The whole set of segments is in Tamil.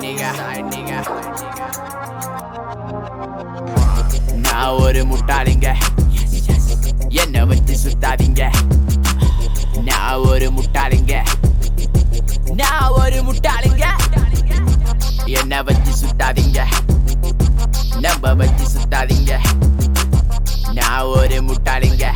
nigga. Side nigga. நான் ஒரு முட்டாளிங்க என்ன வச்சு சுத்தாதீங்க நான் ஒரு முட்டாளிங்க நான் ஒரு முட்டாளிங்க என்ன வச்சு சுத்தாதீங்க நம்ம வச்சு சுத்தாதீங்க நான் ஒரு முட்டாளிங்க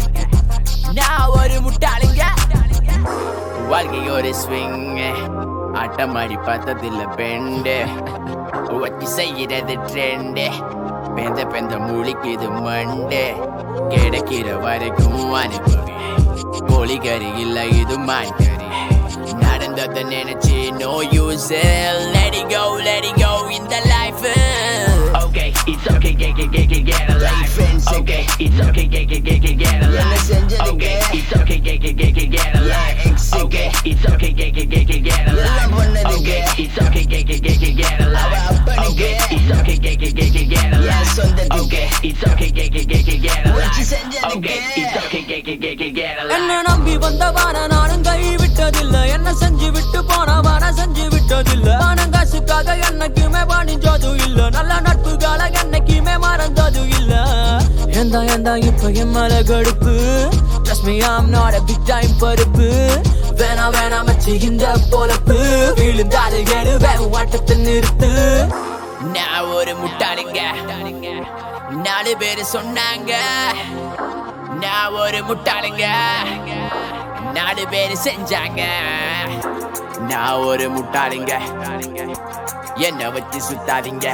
நான் ஒரு முட்டாளிங்க வாழ்க்கை ஒரு ஸ்விங் ஆட்டமாடி பார்த்ததில்ல பெண்டு வச்சு செய்யறது ட்ரெண்டு பெந்த பெந்த முழிக்குது மண்டு கிடைக்கிற வரைக்கும் அனுபவி கோழிக்கறி இல்ல இது மான்கறி நடந்ததை நினைச்சு no use let it go let it go in the life okay it's okay get get get get get a life okay it's okay get get get get get a என்ன life செஞ்சதுங்க? okay it's okay get get get get get a life எக்ஸுங்க. okay it's okay get get get get get a எல்லாம் life பண்ணதுங்க. okay it's okay get get get get get a life அவ அப்பனுங்க. okay it's okay get get get get get a N life சொந்தத்துக்கு. okay it's okay get get get get get a வச்சு life செஞ்சதுங்க. okay it's okay get get get get get a life என்ன நம்பி வந்தவான நானும் கை விட்டதில்ல என்ன செஞ்சு விட்டு போனவான செஞ்சு விட்டதில்ல பணம் காசுக்காக என்னைக்குமே பணிஞ்சதும் இல்ல நல்ல நட்புகளை என்னைக்குமே மறந்ததும் இல்ல எந்த எந்த இப்ப என் மேல கடுப்பு Trust me I'm not a big time பருப்பு வேணா வேணா மச்சி இந்த பொழப்பு விழுந்தாலும் எழுவேன் வாட்டத்தை நிறுத்து நான் ஒரு முட்டாளிங்க நாலு பேரு சொன்னாங்க நான் ஒரு முட்டாளிங்க நாலு பேரு செஞ்சாங்க நான் ஒரு முட்டாளிங்க என்ன வச்சு சுத்தாதீங்க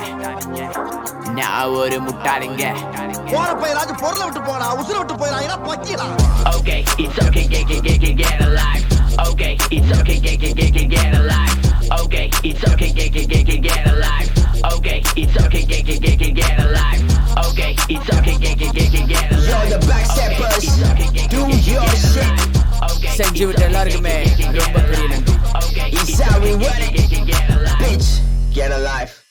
நான் ஒரு முட்டாளிங்க போற பயிராச்சும் பொருளை விட்டு போடா உசுர விட்டு போயிடா ஏன்னா பக்கிடா Okay, it's okay, get get get get get alive. Okay, it's okay, get get get get get alive. Okay, it's okay, get get get get get alive. Okay, it's okay, get get get get get alive. Okay, it's okay, get get get get get alive. Yo, the backsteppers, do your shit. செஞ்சு விட்ட எல்லாருக்குமே ரொம்ப பெரிய நன்றி It's how we run it. Bitch, get a life.